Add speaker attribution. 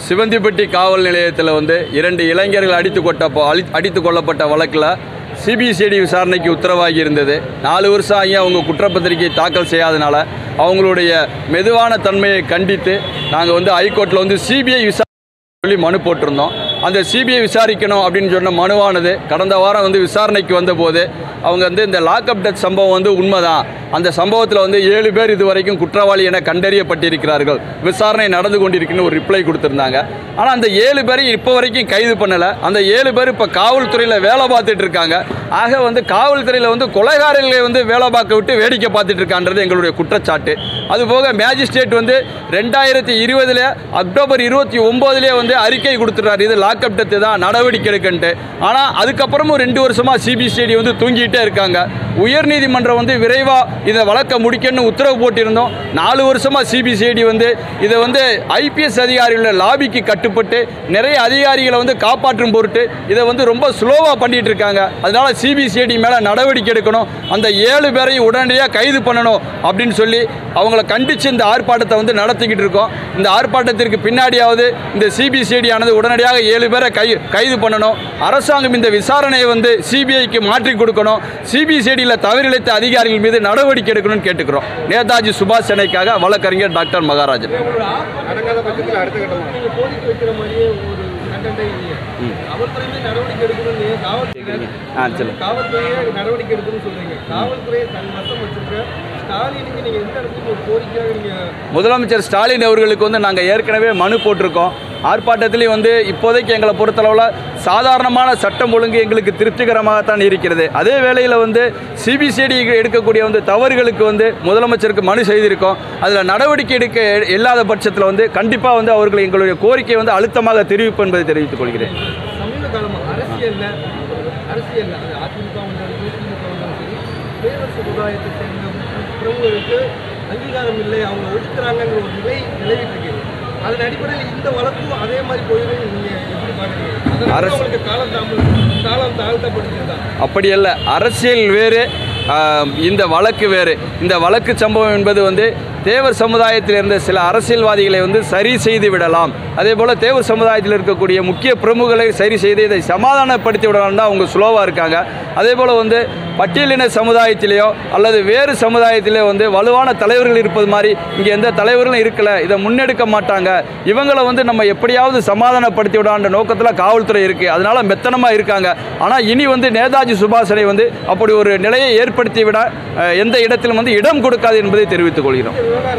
Speaker 1: சிவந்திப்பட்டி காவல் நிலையத்தில் வந்து இரண்டு இளைஞர்கள் அடித்து கொட்ட அழி அடித்து கொல்லப்பட்ட வழக்கில் சிபிசிஐடி விசாரணைக்கு உத்தரவாகி இருந்தது நாலு வருஷம் ஆகி அவங்க குற்றப்பத்திரிகை தாக்கல் செய்யாதனால அவங்களுடைய மெதுவான தன்மையை கண்டித்து நாங்கள் வந்து ஹைகோர்ட்டில் வந்து சிபிஐ விசாரணை சொல்லி மனு போட்டிருந்தோம் அந்த சிபிஐ விசாரிக்கணும் அப்படின்னு சொன்ன மனுவானது கடந்த வாரம் வந்து விசாரணைக்கு வந்தபோது அவங்க வந்து இந்த லாக்அப் டெத் சம்பவம் வந்து உண்மைதான் அந்த சம்பவத்தில் வந்து ஏழு பேர் இதுவரைக்கும் குற்றவாளி என கண்டறியப்பட்டிருக்கிறார்கள் விசாரணை நடந்து கொண்டிருக்குன்னு ஒரு ரிப்ளை கொடுத்துருந்தாங்க ஆனால் அந்த ஏழு பேரையும் இப்போ வரைக்கும் கைது பண்ணலை அந்த ஏழு பேர் இப்போ காவல்துறையில் வேலை பார்த்துட்டு இருக்காங்க ஆக வந்து காவல்துறையில் வந்து கொலைகாரர்களை வந்து வேலை பார்க்க விட்டு வேடிக்கை பார்த்துட்டு இருக்கான்றது எங்களுடைய குற்றச்சாட்டு அதுபோக மேஜிஸ்ட்ரேட் வந்து ரெண்டாயிரத்தி இருபதுல அக்டோபர் இருபத்தி ஒம்போதுலேயே வந்து அறிக்கை கொடுத்துட்டாரு இது லாக்அப் டெத்து தான் நடவடிக்கை எடுக்கன்ட்டு ஆனால் அதுக்கப்புறமும் ரெண்டு வருஷமா சிபிசிஐடி வந்து தூங்கிட்டே இருக்காங்க உயர்நீதிமன்றம் வந்து விரைவாக இதை வழக்க முடிக்கணும்னு உத்தரவு போட்டிருந்தோம் நாலு வருஷமா சிபிசிஐடி வந்து இதை வந்து ஐபிஎஸ் அதிகாரிகளோட லாபிக்கு கட்டுப்பட்டு நிறைய அதிகாரிகளை வந்து காப்பாற்றும் பொருட்டு இதை வந்து ரொம்ப ஸ்லோவாக பண்ணிட்டு இருக்காங்க அதனால சிபிசிஐடி மேலே நடவடிக்கை எடுக்கணும் அந்த ஏழு பேரையும் உடனடியாக கைது பண்ணணும் அப்படின்னு சொல்லி அவங்கள கண்டித்து இந்த ஆர்ப்பாட்டத்தை வந்து நடத்திக்கிட்டு இருக்கோம் இந்த ஆர்ப்பாட்டத்திற்கு பின்னாடியாவது இந்த சிபிசிஐடி ஆனது உடனடியாக ஏழு பேரை கை கைது பண்ணணும் அரசாங்கம் இந்த விசாரணையை வந்து சிபிஐக்கு மாற்றி கொடுக்கணும் சிபிசிஐடியில் தவறிழைத்த அதிகாரிகள் மீது நடவடிக்கை எடுக்கணும்னு கேட்டுக்கிறோம் நேதாஜி சுபாஷ் சென்னைக்காக வழக்கறிஞர் டாக்டர் மகாராஜன்
Speaker 2: அடங்காத பட்சத்தில் அடுத்த கட்டமாக
Speaker 3: நீங்க கோரிக்கை வைக்கிற மாதிரியே ஒரு கண்டென்ட்டே இல்லையே காவல்துறை மீது நடவடிக்கை எடுக்கணும்னு காவல்துறை
Speaker 1: ஆ சரி
Speaker 3: காவல்துறையே நடவடிக்கை எடுக்கணும்னு சொல்றீங்க காவல்துறையை தன் வசம் வச்சிருக்க ஸ்டாலினுக்கு நீங்க எந்த இடத்துக்கு ஒரு கோரிக்கையாக நீங்க
Speaker 1: முதலமைச்சர் ஸ்டாலின் அவர்களுக்கு வந்து நாங்கள் ஏற்கனவே மனு போட்டிருக்கோம் ஆர்ப்பாட்டத்திலையும் வந்து இப்போதைக்கு எங்களை பொறுத்தளவில் சாதாரணமான சட்டம் ஒழுங்கு எங்களுக்கு திருப்திகரமாகத்தான் இருக்கிறது அதே வேளையில் வந்து சிபிசிஐடி எடுக்கக்கூடிய வந்து தவறுகளுக்கு வந்து முதலமைச்சருக்கு மனு செய்திருக்கோம் அதில் நடவடிக்கை எடுக்க இல்லாத பட்சத்தில் வந்து கண்டிப்பாக வந்து அவர்கள் எங்களுடைய கோரிக்கையை வந்து அழுத்தமாக தெரிவிப்பு என்பதை தெரிவித்துக் கொள்கிறேன்
Speaker 3: சமீப காலமா அரசியல்ல அரசியல்ல அது அதிமுக வந்தாலும் சரி, திமுக வந்தாலும் சரி தேவர் சமுதாயத்தை சேர்ந்த பிரமுகருக்கு அங்கீகாரம் இல்லை அவங்க ஒதுக்குறாங்கங்கிற ஒரு நிலை நிலவிட்டு இருக்கு அதன் அடிப்படையில் இந்த வழக்கும் அதே மாதிரி போயிடும் நீங்க எப்படி பாக்குறீங்க அதனால
Speaker 1: அரசு-
Speaker 3: உங்களுக்கு காலம் தாமல் காலம் தாழ்த்தப்படுகிறதா
Speaker 1: அப்படி அல்ல அரசியல் வேறு ஆம், இந்த வழக்கு வேறு இந்த வழக்கு சம்பவம் என்பது வந்து தேவர் சமுதாயத்தில் இருந்த சில அரசியல்வாதிகளை வந்து சரி செய்து விடலாம் அதே போல் தேவர் சமுதாயத்தில் இருக்கக்கூடிய முக்கிய பிரமுகர்களை சரி செய்து இதை சமாதானப்படுத்தி விடலாம் தான் அவங்க ஸ்லோவாக இருக்காங்க அதே போல் வந்து பட்டியலின சமுதாயத்திலேயோ அல்லது வேறு சமுதாயத்திலேயோ வந்து வலுவான தலைவர்கள் இருப்பது மாதிரி இங்கே எந்த தலைவர்களும் இருக்கல இதை முன்னெடுக்க மாட்டாங்க இவங்களை வந்து நம்ம எப்படியாவது சமாதானப்படுத்தி விடான்ற நோக்கத்தில் காவல்துறை இருக்குது அதனால மெத்தனமாக இருக்காங்க ஆனால் இனி வந்து நேதாஜி சுபாஷனை வந்து அப்படி ஒரு நிலையை ஏற்படுத்தி விட அஹ், எந்த இடத்திலும் வந்து இடம் கொடுக்காது என்பதை தெரிவித்துக் கொள்கிறோம்
Speaker 3: விவகாரம்